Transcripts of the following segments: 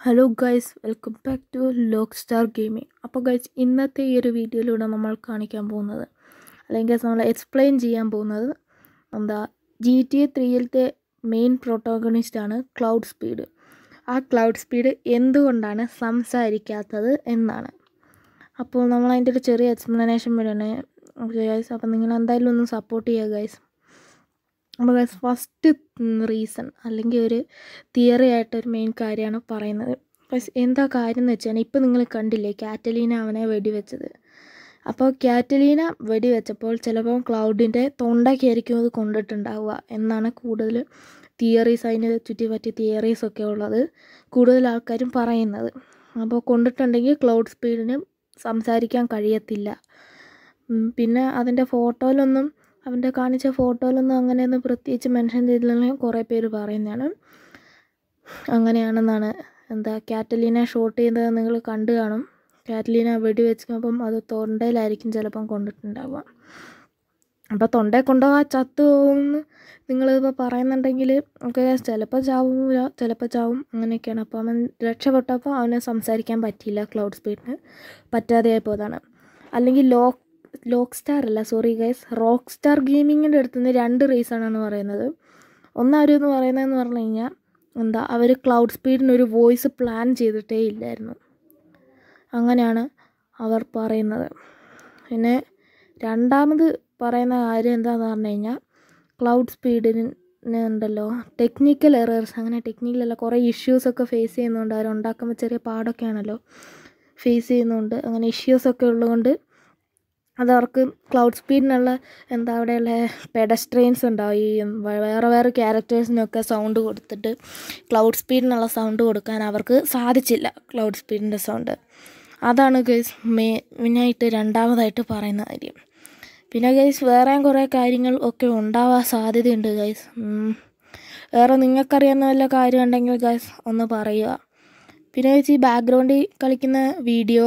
hello guys welcome back to lock star gaming അപ്പോൾ guys ഇന്നത്തെ ഈ ഒരു വീഡിയോയിലൂടെ നമ്മൾ കാണിക്കാൻ പോകുന്നത് അല്ലെങ്കിൽ നമ്മൾ എക്സ്പ്ലെയിൻ ചെയ്യാൻ പോകുന്നത് എന്താ ജി ടി എ ത്രീയിലത്തെ മെയിൻ പ്രോട്ടോഗണിസ്റ്റാണ് ക്ലൗഡ് സ്പീഡ് ആ ക്ലൗഡ് സ്പീഡ് എന്തുകൊണ്ടാണ് സംസാരിക്കാത്തത് എന്നാണ് അപ്പോൾ നമ്മൾ അതിൻ്റെ ഒരു ചെറിയ എക്സ്പ്ലനേഷൻ വരണേ ഗൈസ് അപ്പോൾ നിങ്ങൾ എന്തായാലും ഒന്ന് സപ്പോർട്ട് ചെയ്യുക ഗൈസ് അപ്പോൾ ഗൈസ് ഫസ്റ്റ് റീസൺ അല്ലെങ്കിൽ ഒരു തിയറി ആയിട്ട് ഒരു മെയിൻ കാര്യമാണ് പറയുന്നത് ഗൈസ് എന്താ കാര്യം എന്ന് വെച്ചാൽ ഇപ്പോൾ നിങ്ങൾ കണ്ടില്ലേ കാറ്റലീന അവനെ വെടിവെച്ചത് അപ്പോൾ കാറ്റലീന വെടിവെച്ചപ്പോൾ ചിലപ്പോൾ ക്ലൗഡിൻ്റെ തൊണ്ടയ്ക്കായിരിക്കും അത് കൊണ്ടിട്ടുണ്ടാവുക എന്നാണ് കൂടുതൽ തിയറീസ് അതിനെ ചുറ്റി പറ്റിയ തിയറീസ് ഒക്കെ ഉള്ളത് കൂടുതൽ ആൾക്കാരും പറയുന്നത് അപ്പോൾ കൊണ്ടിട്ടുണ്ടെങ്കിൽ ക്ലൗഡ് സ്പീഡിന് സംസാരിക്കാൻ കഴിയത്തില്ല ഉം, പിന്നെ അതിൻ്റെ ഫോട്ടോയിലൊന്നും അവൻ്റെ കാണിച്ച ഫോട്ടോയിലൊന്നും അങ്ങനെയൊന്നും പ്രത്യേകിച്ച് മെൻഷൻ ചെയ്തില്ലെങ്കിൽ കുറേ പേര് പറയുന്നതാണ് അങ്ങനെയാണെന്നാണ് എന്താ കാറ്റലീന ഷൂട്ട് ചെയ്തത് നിങ്ങൾ കണ്ടു കാണും കാറ്റലീന വെടിവെച്ചപ്പം അത് തൊണ്ടയിലായിരിക്കും ചിലപ്പം കൊണ്ടിട്ടുണ്ടാവുക അപ്പോൾ തൊണ്ടയിൽ കൊണ്ടുപോകാൻ ചത്തു പോകുമെന്ന് നിങ്ങളിപ്പോൾ പറയുന്നുണ്ടെങ്കിൽ ഒക്കെ ചിലപ്പോൾ ചാവില്ല ചിലപ്പോൾ ചാവും അങ്ങനെയൊക്കെയാണ് അപ്പോൾ അവൻ രക്ഷപ്പെട്ടപ്പോൾ അവന് സംസാരിക്കാൻ പറ്റിയില്ല ക്ലൗഡ് സ്പീഡിന് പറ്റാതെ പോയതാണ് അല്ലെങ്കിൽ ലോക്ക് ലോക്ക് സ്റ്റാർ അല്ല സോറി ഗൈസ് റോക്ക് സ്റ്റാർ ഗെയിമിങ്ങിൻ്റെ അടുത്ത് നിന്ന് രണ്ട് റീസണാണ് പറയുന്നത് ഒന്നവരെന്ന് പറയുന്നതെന്ന് പറഞ്ഞു കഴിഞ്ഞാൽ എന്താ അവർ ക്ലൗഡ് സ്പീഡിന് ഒരു വോയിസ് പ്ലാൻ ചെയ്തിട്ടേ ഇല്ലായിരുന്നു അങ്ങനെയാണ് അവർ പറയുന്നത് പിന്നെ രണ്ടാമത് പറയുന്ന കാര്യം എന്താണെന്ന് പറഞ്ഞു കഴിഞ്ഞാൽ ക്ലൗഡ് സ്പീഡിന് ഉണ്ടല്ലോ ടെക്നിക്കൽ എറേഴ്സ് അങ്ങനെ ടെക്നിക്കലല്ല കുറേ ഇഷ്യൂസൊക്കെ ഫേസ് ചെയ്യുന്നുണ്ട് അവരുണ്ടാക്കുമ്പോൾ ചെറിയ പാടൊക്കെയാണല്ലോ ഫേസ് ചെയ്യുന്നുണ്ട് അങ്ങനെ ഇഷ്യൂസൊക്കെ ഉള്ളതുകൊണ്ട് അത് അവർക്ക് ക്ലൗഡ് സ്പീഡിനുള്ള എന്താ അവിടെയുള്ള പെഡസ്ട്രെയിൻസ് ഉണ്ടാവും ഈ വേറെ വേറെ ക്യാരക്ടേഴ്സിനൊക്കെ സൗണ്ട് കൊടുത്തിട്ട് ക്ലൗഡ് സ്പീഡിനുള്ള സൗണ്ട് കൊടുക്കാൻ അവർക്ക് സാധിച്ചില്ല ക്ലൗഡ് സ്പീഡിൻ്റെ സൗണ്ട് അതാണ് ഗൈസ് മെയിനായിട്ട് രണ്ടാമതായിട്ട് പറയുന്ന കാര്യം പിന്നെ ഗൈസ് വേറെയും കുറേ കാര്യങ്ങൾ ഒക്കെ ഉണ്ടാവാൻ സാധ്യതയുണ്ട് ഗൈസ് വേറെ നിങ്ങൾക്കറിയാവുന്ന വല്ല കാര്യം ഉണ്ടെങ്കിൽ ഗൈസ് ഒന്ന് പറയുക പിന്നെ ഗൈസ് ഈ ബാക്ക്ഗ്രൗണ്ടിൽ കളിക്കുന്ന വീഡിയോ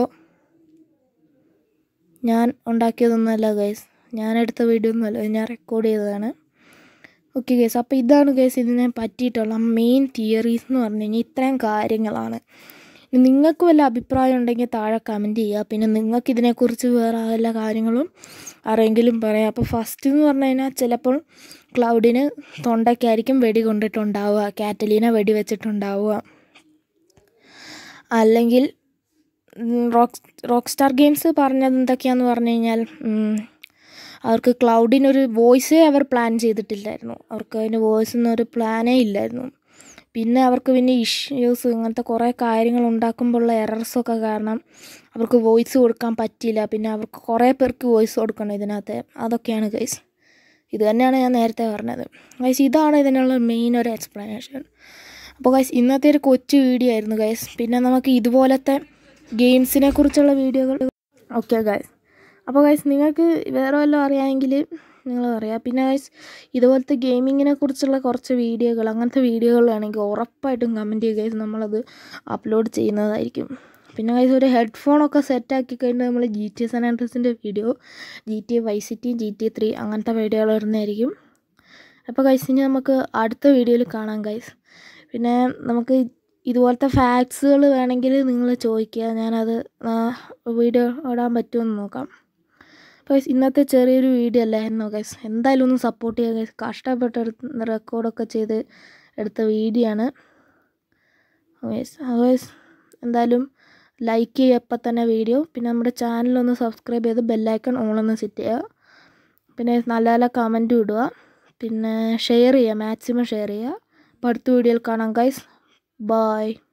ഞാൻ ഉണ്ടാക്കിയതൊന്നുമല്ല ഗൈസ് ഞാൻ എടുത്ത വീഡിയോ ഒന്നുമല്ല ഇത് ഞാൻ റെക്കോർഡ് ചെയ്തതാണ് ഓക്കെ ഗൈസ് അപ്പോൾ ഇതാണ് ഗൈസ് ഇതിനെ പറ്റിയിട്ടുള്ള മെയിൻ തിയറീസ് എന്ന് പറഞ്ഞു കഴിഞ്ഞാൽ ഇത്രയും കാര്യങ്ങളാണ് ഇനി നിങ്ങൾക്ക് വല്ല അഭിപ്രായം ഉണ്ടെങ്കിൽ താഴെ കമൻറ്റ് ചെയ്യുക പിന്നെ നിങ്ങൾക്ക് ഇതിനെക്കുറിച്ച് വേറെ വല്ല കാര്യങ്ങളും ആരെങ്കിലും പറയാം അപ്പോൾ ഫസ്റ്റ് എന്ന് പറഞ്ഞു കഴിഞ്ഞാൽ ചിലപ്പോൾ ക്ലൗഡിന് തൊണ്ടയ്ക്കായിരിക്കും വെടി കൊണ്ടിട്ടുണ്ടാവുക കാറ്റലീന വെടി വെച്ചിട്ടുണ്ടാവുക അല്ലെങ്കിൽ റോക്ക് റോക്ക് സ്റ്റാർ ഗെയിംസ് പറഞ്ഞത് എന്തൊക്കെയാന്ന് പറഞ്ഞു കഴിഞ്ഞാൽ ഉം, അവർക്ക് ക്ലൗഡിനൊരു വോയിസേ അവർ പ്ലാൻ ചെയ്തിട്ടില്ലായിരുന്നു അവർക്ക് അതിന് വോയിസ് എന്നൊരു പ്ലാനേ ഇല്ലായിരുന്നു പിന്നെ അവർക്ക് പിന്നെ ഇഷ്യൂസ് ഇങ്ങനത്തെ കുറേ കാര്യങ്ങൾ ഉണ്ടാക്കുമ്പോഴുള്ള എറർസൊക്കെ കാരണം അവർക്ക് വോയിസ് കൊടുക്കാൻ പറ്റിയില്ല പിന്നെ അവർക്ക് കുറേ പേർക്ക് വോയിസ് കൊടുക്കണം ഇതിനകത്ത് അതൊക്കെയാണ് ഗൈസ് ഇത് തന്നെയാണ് ഞാൻ നേരത്തെ പറഞ്ഞത് ഗൈസ് ഇതാണ് ഇതിനുള്ള മെയിൻ ഒരു എക്സ്പ്ലനേഷൻ അപ്പോൾ ഗൈസ് ഇന്നത്തെ ഒരു കൊച്ചു വീഡിയോ ആയിരുന്നു ഗൈസ് പിന്നെ നമുക്ക് ഇതുപോലത്തെ ഗെയിംസിനെ കുറിച്ചുള്ള വീഡിയോകൾ ഓക്കെ ഗൈസ് അപ്പോൾ ഗൈസ് നിങ്ങൾക്ക് വേറെ വല്ലതും അറിയാമെങ്കിൽ നിങ്ങൾ പറയാം പിന്നെ ഗൈസ് ഇതുപോലത്തെ ഗെയിമിങ്ങിനെ കുറിച്ചുള്ള കുറച്ച് വീഡിയോകൾ അങ്ങനത്തെ വീഡിയോകൾ വേണമെങ്കിൽ ഉറപ്പായിട്ടും കമൻറ്റ് ചെയ്യുക ഗൈസ് നമ്മളത് അപ്ലോഡ് ചെയ്യുന്നതായിരിക്കും പിന്നെ ഗൈസ് ഒരു ഹെഡ്ഫോണൊക്കെ സെറ്റാക്കി കഴിഞ്ഞാൽ നമ്മൾ ജി ടി എസ് ആൻഡ്രസിൻ്റെ video G T A Vice City G T A three അങ്ങനത്തെ വീഡിയോകൾ വരുന്നതായിരിക്കും അപ്പോൾ ഗൈസ് ഇനി നമുക്ക് അടുത്ത വീഡിയോയിൽ കാണാം ഗൈസ് പിന്നെ നമുക്ക് ഇതുപോലത്തെ ഫാക്ട്സുകൾ വേണമെങ്കിൽ നിങ്ങൾ ചോദിക്കുക ഞാനത് വീഡിയോ ഇടാൻ പറ്റുമെന്ന് നോക്കാം അപ്പോൾ guys, ഇന്നത്തെ ചെറിയൊരു വീഡിയോ അല്ലായിരുന്നു ഗൈസ് എന്തായാലും ഒന്ന് സപ്പോർട്ട് ചെയ്യുക ഗൈസ് കഷ്ടപ്പെട്ട് എടുത്ത് റെക്കോർഡൊക്കെ ചെയ്ത് എടുത്ത വീഡിയോ ആണ് ഗൈസ് ഗൈസ് എന്തായാലും ലൈക്ക് ചെയ്യുക ഇപ്പം തന്നെ വീഡിയോ പിന്നെ നമ്മുടെ ചാനലൊന്ന് സബ്സ്ക്രൈബ് ചെയ്ത് ബെല്ലൈക്കൺ ഓണൊന്ന് സെറ്റ് ചെയ്യുക പിന്നെ നല്ല നല്ല കമൻറ്റും ഇടുക പിന്നെ ഷെയർ ചെയ്യുക മാക്സിമം ഷെയർ ചെയ്യുക അപ്പോൾ അടുത്ത വീഡിയോയിൽ കാണാം ഗൈസ് ബായ്